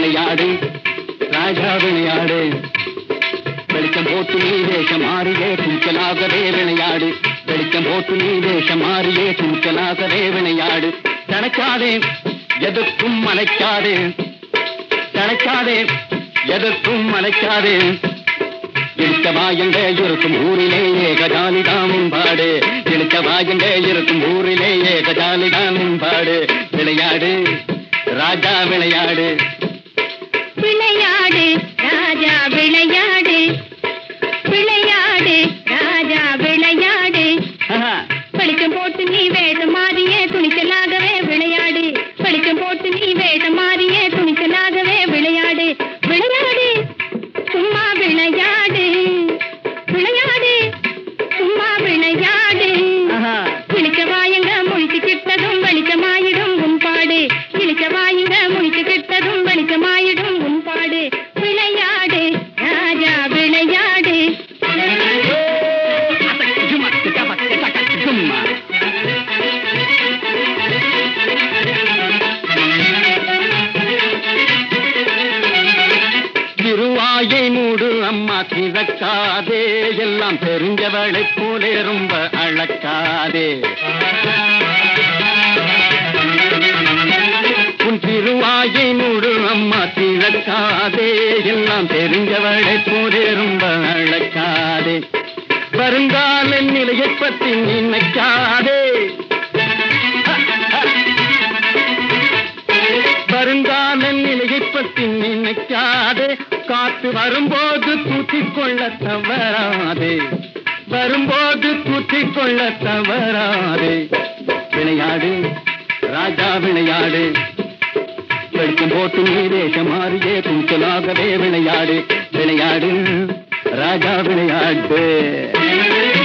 விளையாடு ராஜா விளையாடு வெளிச்சம் போட்டு நீ வேஷம் மாறியே துணிச்சலாகவே விளையாடு வெளிச்சம் போட்டு நீ வேஷம் மாறியே துணிச்சலாகவே விளையாடு தனக்காதே எதற்கும் மலைக்காதே தனக்காதே எதற்கும் மலைக்காதே இழுத்தவா எங்கே இருக்கும் ஊரிலே ஏகஜாலிதான் முன்பாடு இழுத்தவா எங்கே இருக்கும் ஊரிலே ஏகஜாலிதான் முன்பாடு விளையாடு ராஜா விளையாடு விளையாடு ராஜா விளையாடு விளையாடு ராஜா விளையாடு ஆஹா. வெளிச்சம் போட்டு நீ வேஷம் மாறியே துணிச்சலாகவே விளையாடு வெளிச்சம் போட்டு நீ வேஷம் மாறியே துணிச்சலாகவே விளையாடு விளையாடு சும்மா விளையாடு விளையாடு சும்மா விளையாடு ஆஹா. இழிச்ச வாயங்க முழிச்சு கிட்டதும் வெளிச்சமாயிடும் உன்பாடு இழிச்ச வாயுங்க முழிச்சு கிட்டதும் வெளிச்சமாயிடும் உன்பாடு விளையாடு ராஜா விளையாடு சும்மா, கிட்டப்பா, கிட்டப்பா, சும்மா. திருவாயை மூடு அம்மா திறக்காதே எல்லாம் தெரிஞ்சவளைப் போலே ரொம்ப அழக்காதே உன் திருவாயை மூடு அம்மா திறக்காதே எல்லாம் தெரிஞ்சவளைப் போலே ரொம்ப அழக்காதே வருங்கால நிலையைப் பற்றி நினைக்காதே வருங்கால நிலையைப் பற்றி நினைக்காதே காத்து வரும்போது தூத்திக் கொள்ள தவறாதே வரும்போது தூத்திக் கொள்ள தவறாதே விளையாடு ராஜா விளையாடு வெளிச்சம் போட்டு நீ வேஷம் மாறியே துணிச்சலாகவே விளையாடு விளையாடு ராஜா விளையாடு